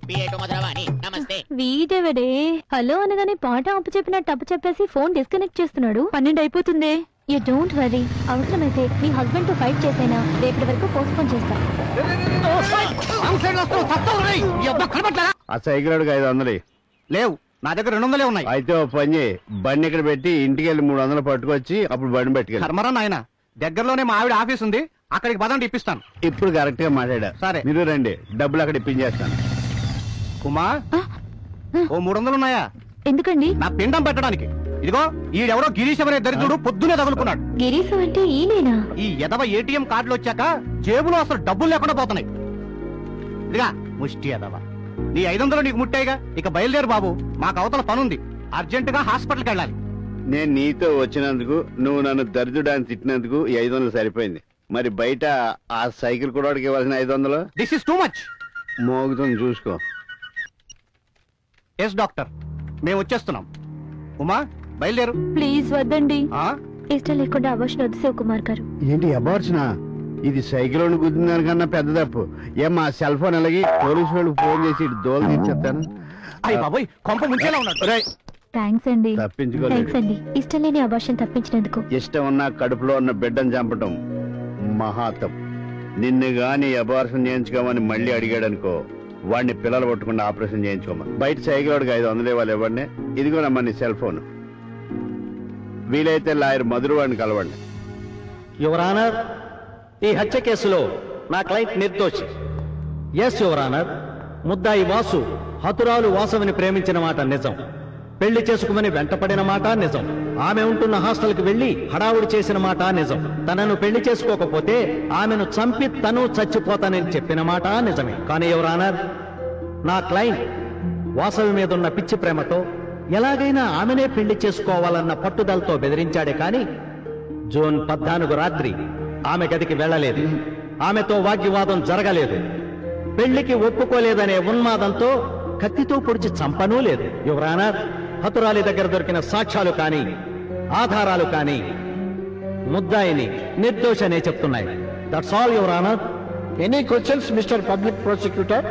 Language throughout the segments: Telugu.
పిఏటు మధురవాణి నమస్తే వీడెవడే హలో అనగానే పాట అప్పు చెప్పినట్టు అప్పు చెప్పేసి ఫోన్ డిస్కనెక్ట్ చేస్తున్నాడు పన్నెండు అయిపోతుంది యూ డోంట్ వరీ అవసరమైతే మీ హస్బెండ్ తో ఫైట్ చేసైనా రేపటి వరకు పోస్ట్ పోన్ చేస్తా ఆ సైకిల్ వాడికి ఐదు వందలు ఇయ్యి. లేవు నా దగ్గర రెండు వందలే ఉన్నాయి అయితే ఓ పని చేయి బండి ఇక్కడ పెట్టి ఇంటికి వెళ్ళి మూడు వందలు పట్టుకొచ్చి అప్పుడు బండి పెట్టుకెళ్ళి కర్మరా నాయన దగ్గరలోనే మా ఆవిడ ఆఫీస్ ఉంది అక్కడికి పదండి ఇప్పిస్తాను ఇప్పుడు కరెక్ట్ గా మాట్లాడా సరే. మీరు రండి డబ్బులు అక్కడ ఇప్పించేస్తాను కుమా ఓ మూడు వందలు ఉన్నాయా ఎందుకండి నా పిండం పెట్టడానికి ఇదిగో ఈడెవరో గిరీశం అనే దరిద్రుడు పొద్దునే తగులుకున్నాడు గిరీశం అంటే ఈయనేనా ఈ ఎదవ ఏటీఎం కార్డులు వచ్చాక జేబులో అసలు డబ్బులు లేకుండా పోతున్నాయి ఇదిగా ముష్టి ఎదవ నీ ఐదు వందలు నీకు ముట్టాయిగా ఇక బయలుదేరు బాబు మాకు అవతల పనుంది అర్జెంట్ గా హాస్పిటల్కి వెళ్ళాలి నేను నీతో వచ్చినందుకు నువ్వు నన్ను దరిద్రుడాన్ని తిట్టినందుకు ఈ ఐదు వందలు సరిపోయింది మరి బయట ఆ సైకిల్ కూడా ఇవ్వాల్సిన ఐదు వందలు దిస్ ఇస్ టూ మచ్ మోగుతుంది చూసుకో ఎస్ డాక్టర్ మేము వచ్చేస్తున్నాం ఉమా బయలుదేరు ప్లీజ్ వద్దండి ఆ? ఇష్టం లేకుండా అవర్షన్ వద్దు శివకుమార్ గారు ఏంటి అబార్చిన ఇది సైకిల్ వాడిని గుద్దిన దానికన్నా పెద్ద తప్పు ఏం మా సెల్ ఫోన్ అలాగే పోలీసు వాళ్ళకి ఫోన్ చేసి ఇటు దోలు తీర్చేస్తాను అయ్య బాబోయ్ కొంప ముంచేలా ఉన్నాడు రేయ్, థ్యాంక్స్ అండి తప్పించుకోలేదు థ్యాంక్స్ అండి ఇష్టం లేని అభాషణ తప్పించినందుకు ఇష్టం ఉన్న కడుపులో ఉన్న బిడ్డను చంపటం మహాతం నిన్ను గాని అబార్షన్ చేయించుకోమని మళ్ళీ అడిగాడనుకో వాడిని పిల్లలు పట్టుకుని ఆపరేషన్ చేయించుకోమని బయట సైకిల్ వాడికి ఐదు వందలు ఇవ్వాలి ఇవ్వండి ఇదిగోనమ్మా నీ సెల్ ఫోన్ వీలైతే లాయర్ మధురు వాడిని కలవండి యువర్ ఆనర్ ఈ హత్య కేసులో నా క్లయింట్ నిర్దోషి ఎస్ యువర్ ఆనర్ ముద్దాయి వాసు హతురాలు వాసవిని ప్రేమించిన మాట నిజం పెళ్లి చేసుకుమని వెంటపడిన మాట నిజం ఆమె ఉంటున్న హాస్టల్కి వెళ్లి హడావుడి చేసిన మాట నిజం తనను పెళ్లి చేసుకోకపోతే ఆమెను చంపి తను చచ్చిపోతానని చెప్పిన మాట నిజమే కానీ యువర్ ఆనర్ నా క్లయింట్ వాసవి మీదున్న పిచ్చి ప్రేమతో ఎలాగైనా ఆమెనే పెళ్లి చేసుకోవాలన్న పట్టుదలతో బెదిరించాడే కాని జూన్ పద్నాలుగు రాత్రి ఆమె గదికి వెళ్ళలేదు ఆమెతో వాగ్వివాదం జరగలేదు పెళ్లికి ఒప్పుకోలేదనే ఉన్మాదంతో కత్తితో పొడిచి చంపనూ లేదు యువరానా హతురాలి దగ్గర దొరికిన సాక్ష్యాలు కాని ఆధారాలు కాని ముద్దాయిని నిర్దోషనే చెప్తున్నాయి that's all your honour any questions mister public prosecutor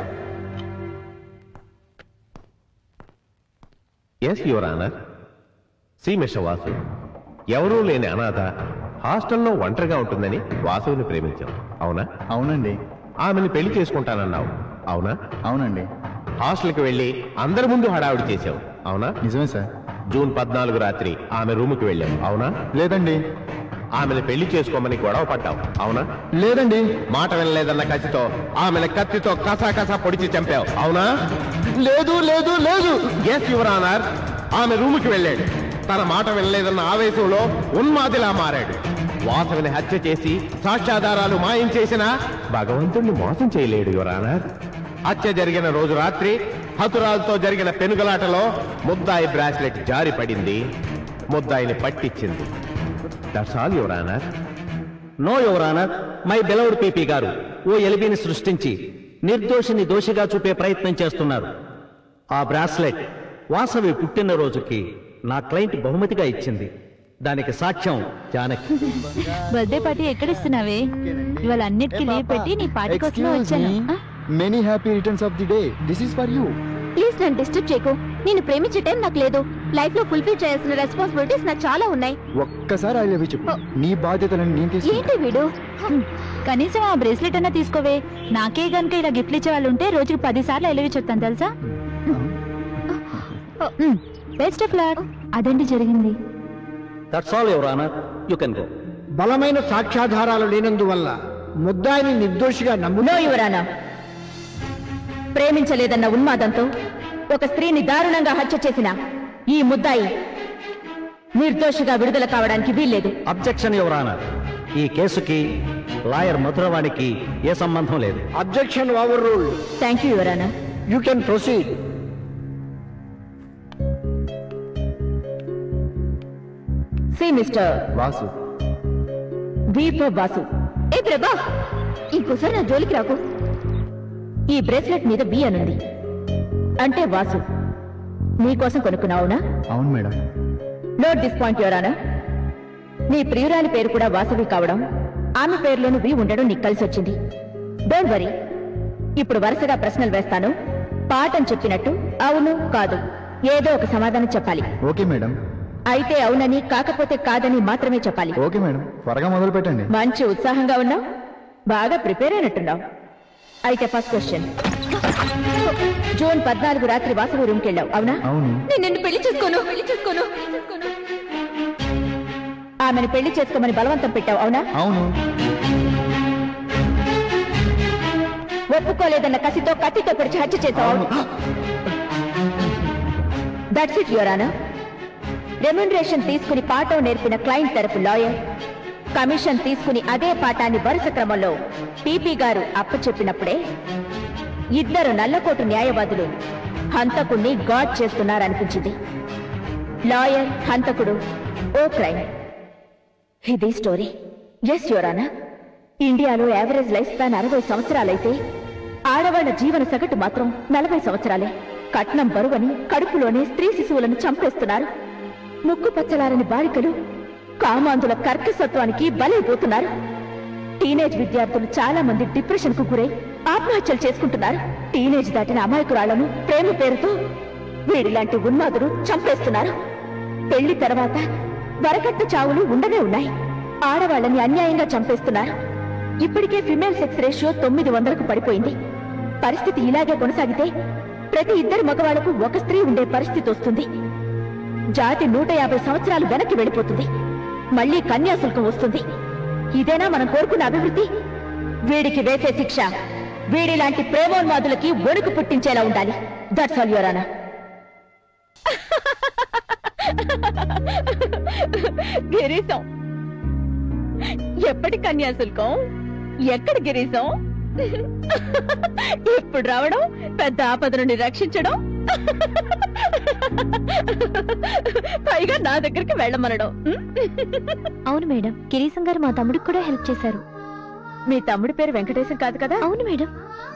yes your honour see mister Vasu ఎవరూ లేని అనాథ హాస్టల్లో ఒంటరిగా ఉంటుందని వాసువుని ప్రేమించాం అవునా అవునండి ఆమెను పెళ్లి చేసుకుంటానన్నావు అవునా అవునండి హాస్టల్కి వెళ్ళి అందరి ముందు హడావిడి చేశావు అవునా నిజమే సార్ జూన్ పద్నాలుగు రాత్రి ఆమె రూముకి వెళ్ళావు అవునా లేదండి ఆమెను పెళ్లి చేసుకోమని గొడవ పడ్డావు అవునా లేదండి మాట వినలేదన్న కసితో ఆమెను కత్తితో కసా కసా పొడిచి చంపావు అవునా లేదు లేదు లేదు ఎస్ యువర్ ఆనర్ ఆమె రూముకి వెళ్ళాడు తన మాట వినలేదన్న ఆవేశంలో ఉన్మాదిలా మారాడు వాసవిని హత్య చేసి సాక్ష్యాధారాలు మాయం చేసిన భగవంతుణ్ణి మోసం చేయలేడు యువర్ ఆనర్ హత్య జరిగిన రోజు రాత్రి హతురాలతో జరిగిన పెనుగలాటలో ముద్దాయి బ్రాస్లెట్ జారి పడింది ముద్దాయిని పట్టించింది that's all your honour no your honour my beloved PP గారు ఓ ఎలిబిని సృష్టించి నిర్దోషిని దోషిగా చూపే ప్రయత్నం చేస్తున్నారు ఆ బ్రాస్లెట్ వాసవి పుట్టినరోజుకి నా క్లయింట్ బహుమతిగా ఇచ్చింది దానికి సాక్ష్యం జానకి బర్త్డే పార్టీ ఎక్కడ ఇస్తున్నావే ఇవాళ అన్నిటికీ లీవ్ పెట్టి నీ పార్టీ కోసం వచ్చాను ఆ? Many happy returns of the day this is for you please నన్ను డిస్టర్బ్ చేయకు నేను ప్రేమించే టైం నాకు లేదు లైఫ్ లో ఫుల్ఫిల్ చేయాల్సిన రెస్పాన్సిబిలిటీస్ నాకు చాలా ఉన్నాయి ఒక్కసారి ఐ లవ్ యూ చెప్పు నీ బాధ్యతలను నేను తీసుకుంటా ఏంటి వీడు కనీసం ఆ బ్రేస్లెట్ అన్నా తీసుకోవే నాకే గనుక ఇలా గిఫ్ట్లు ఇచ్చే వాళ్ళు ఉంటే రోజుకి పది సార్లు ఐలవి చెప్తాను తెలుసా బెస్ట్ ఆఫ్ లక్ అదండి జరిగింది that's all your honour you can go బలమైన సాక్ష్యాధారాలు లేనందువల్ల ముద్దాయిని నిర్దోషిగా నమ్ము నో యువరానా ప్రేమించలేదన్న ఉన్మాదంతో ఒక స్త్రీని దారుణంగా హత్య చేసిన ఈ ముద్దాయి నిర్దోషిగా విడుదల కావడానికి వీల్లేదు అబ్జెక్షన్ యువరానర్ ఈ కేసుకి లాయర్ మధురవాణికి ఏ సంబంధం లేదు objection overrule thank you your honour you can proceed see mister Vasu Deepa Basu ఏ ప్రభా ఇంకోసారి నా జోలికి రాకు ఈ బ్రేస్లెట్ మీద బి అనుంది అంటే వాసు నీకోసం కొనుక్కున్నావునా అవును madam note this point your honour నీ ప్రియురాలి పేరు కూడా వాసవి కావడం ఆమె పేరులోను వి ఉండడం నీకు కలిసి వచ్చింది డోంట్ వరీ ఇప్పుడు వరుసగా ప్రశ్నలు వేస్తాను పాఠం చెప్పినట్టు అవును కాదు ఏదో ఒక సమాధానం చెప్పాలి ఓకే మేడం అయితే అవునని కాకపోతే కాదని మాత్రమే చెప్పాలి ఓకే మేడం త్వరగా మొదలు పెట్టండి మంచి ఉత్సాహంగా ఉన్నావు బాగా ప్రిపేర్ అయినట్టున్నావు అయితే ఫస్ట్ క్వశ్చన్ జూన్ పద్నాలుగు రాత్రి వాసవి రూమ్కి వెళ్ళావు అవునా అవును నేను నిన్ను పెళ్లి చేసుకోను పెళ్లి చేసుకోను ఆమెను పెళ్లి చేసుకోమని బలవంతం పెట్టావు అవునా అవును ఒప్పుకోలేదన్న కసితో కత్తితో పొడిచి హత్య చేశావు అవును దట్స్ ఇట్ యువరానా రెమ్యునరేషన్ తీసుకుని పాఠం నేర్పిన క్లయింట్ తరపు లాయర్ కమిషన్ తీసుకుని అదే పాఠాన్ని వరుస క్రమంలో టీపీ గారు అప్పచెప్పినప్పుడే ఇద్దరు నల్లకోటు న్యాయవాదులు హంతకుణ్ణి గాడ్ చేస్తున్నారనిపించింది లాయర్ హంతకుడు ఓ క్రైమ్ ఇది స్టోరీ ఎస్ యువరానా ఇండియాలో యావరేజ్ లైఫ్ స్పాన్ అరవై సంవత్సరాలైతే ఆడవాళ్ల జీవన సగటు మాత్రం నలభై సంవత్సరాలే కట్నం బరువని కడుపులోనే స్త్రీ శిశువులను చంపేస్తున్నారు ముక్కు పచ్చలారని బాలికలు కామాంధుల కర్కసత్వానికి బలైపోతున్నారు టీనేజ్ విద్యార్థులు చాలా మంది డిప్రెషన్ కు గురై ఆత్మహత్యలు చేసుకుంటున్నారు టీనేజ్ దాటిన అమాయకురాళ్లను ప్రేమ పేరుతో వీడిలాంటి ఉన్మాదులు చంపేస్తున్నారు పెళ్లి తర్వాత వరకట్న చావులు ఉండనే ఉన్నాయి ఆడవాళ్ళని అన్యాయంగా చంపేస్తున్నారు ఇప్పటికే ఫిమేల్ సెక్స్ రేషియో తొమ్మిది వందలకు పడిపోయింది పరిస్థితి ఇలాగే కొనసాగితే ప్రతి ఇద్దరు మగవాళ్లకు ఒక స్త్రీ ఉండే పరిస్థితి వస్తుంది జాతి నూట యాభై సంవత్సరాలు వెనక్కి వెళ్ళిపోతుంది మళ్లీ కన్యాశుల్కం వస్తుంది ఇదేనా మనం కోరుకున్న అభివృద్ధి వీడికి వేసే శిక్ష వీడిలాంటి ప్రేమోన్మాదులకి వణుకు పుట్టించేలా ఉండాలి దట్స్ ఆల్ యువరానా గిరీశం ఎప్పటి కన్యాశుల్కం ఎక్కడ గిరీశం ఇప్పుడు రావడం పెద్ద ఆపద నుండి రక్షించడం పైగా నా దగ్గరికి వెళ్ళమనడం ఉం? అవును మేడం కిరీసం గారు మా తమ్ముడికి కూడా హెల్ప్ చేశారు మీ తమ్ముడి పేరు వెంకటేశం కాదు కదా అవును మేడం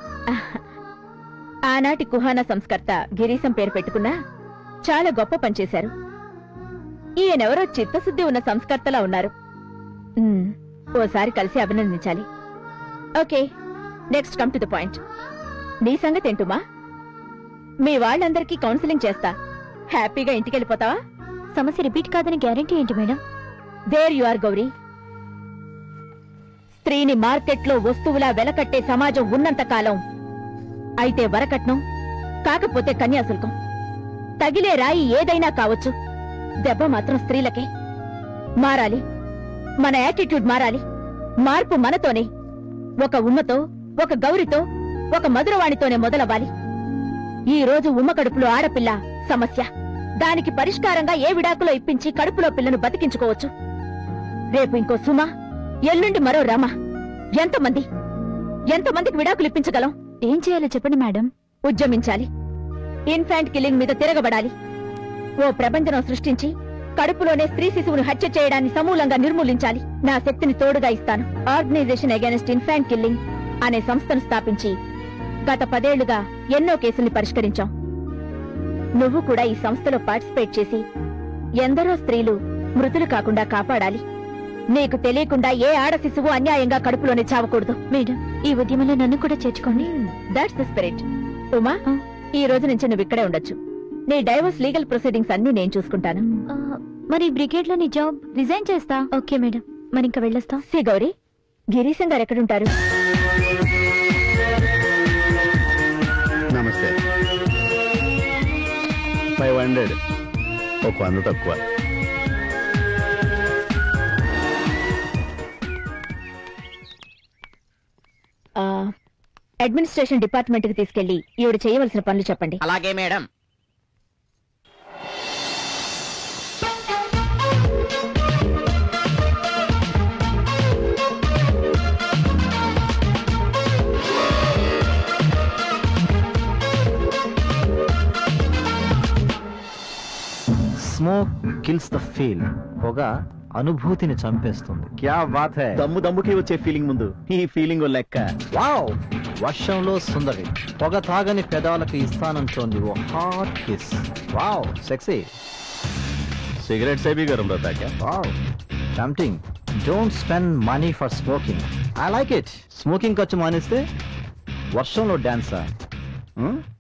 ఆనాటి కుహాన సంస్కర్త గిరీశం పేరు పెట్టుకున్నా చాలా గొప్ప పనిచేశారు ఈయనెవరో చిత్తశుద్ధి ఉన్న సంస్కర్తలా ఉన్నారు ఉమ్, ఓసారి కలిసి అభినందించాలి okay next come to the point నీ సంగతి ఏంటుమా మీ వాళ్ళందరికీ కౌన్సిలింగ్ చేస్తా హ్యాపీగా ఇంటికి వెళ్ళిపోతావా సమస్య రిపీట్ కాదని గ్యారంటీ ఏంటి madam there you are Gauri స్త్రీని మార్కెట్లో వస్తువులా వెలకట్టే సమాజం ఉన్నంత కాలం అయితే వరకట్నం కాకపోతే కన్యాశుల్కం తగిలే రాయి ఏదైనా కావచ్చు దెబ్బ మాత్రం స్త్రీలకే మారాలి మన యాటిట్యూడ్ మారాలి మార్పు మనతోనే ఒక ఉమ్మతో ఒక గౌరితో ఒక మధురవాణితోనే మొదలవ్వాలి ఈ రోజు ఉమ్మ కడుపులో ఆడపిల్ల సమస్య దానికి పరిష్కారంగా ఏ విడాకులో ఇప్పించి కడుపులో పిల్లను బతికించుకోవచ్చు రేపు ఇంకో సుమ ఎల్లుండి మరో రమ ఎంతమంది ఎంతమందికి విడాకులు ఇప్పించగలం ఏం చేయాలో చెప్పండి మేడం ఉద్యమించాలి ఇన్ఫాంట్ కిల్లింగ్ మీద తిరగబడాలి ఓ ప్రపంచం సృష్టించి కడుపులోనే స్త్రీ శిశువును హత్య చేయడాన్ని సమూలంగా నిర్మూలించాలి నా శక్తిని తోడుగా ఇస్తాను ఆర్గనైజేషన్ అగైనెస్ట్ ఇన్ఫాంట్ కిల్లింగ్ అనే సంస్థను స్థాపించి గత పదేళ్లుగా ఎన్నో కేసుల్ని పరిష్కరించాం నువ్వు కూడా ఈ సంస్థలో పార్టిసిపేట్ చేసి ఎందరో స్త్రీలు మృతులు కాకుండా కాపాడాలి నీకు తెలియకుండా ఏ ఆడ శిశువు అన్యాయంగా కడుపులోనే చావకూడదు మేడం ఈ ఉద్యమంలో నన్ను కూడా చేర్చుకోండి దాట్స్ ద స్పిరిట్ ఉమా ఆ. ఈ రోజు నుంచి నువ్వు ఇక్కడే ఉండొచ్చు నీ డైవర్స్ లీగల్ ప్రొసీడింగ్స్ అన్ని నేను చూసుకుంటాను ఆ, మరి బ్రిగేడ్ లో నీ జాబ్ రిజైన్ చేస్తా ఓకే మేడం మరి ఇంకా వెళ్ళొస్తా సి గౌరీ గిరీశం గారు ఎక్కడుంటారు నమస్తే ఫైవ్ హండ్రెడ్ ఒక వంద తక్కువ ఆ, అడ్మినిస్ట్రేషన్ డిపార్ట్మెంట్ కి తీసుకెళ్లి ఈవిడ చేయవలసిన పనులు చెప్పండి అలాగే madam smoke kills the feel పొగ అనుభూతిని చంపేస్తుంది క్యా బాత్ హై దమ్ము దమ్ముకి వచ్చే ఫీలింగ్ ముందు ఈ ఫీలింగ్ లెక్క వావ్ వర్షంలో సుందరి పొగ తాగని పెదాలకు ఇస్తానంటోంది ఓ hot kiss wow sexy cigarette సేబీ గరం రతాక wow tempting don't spend money for smoking I like it smoking ఖర్చు మానేస్తే వర్షంలో డాన్సా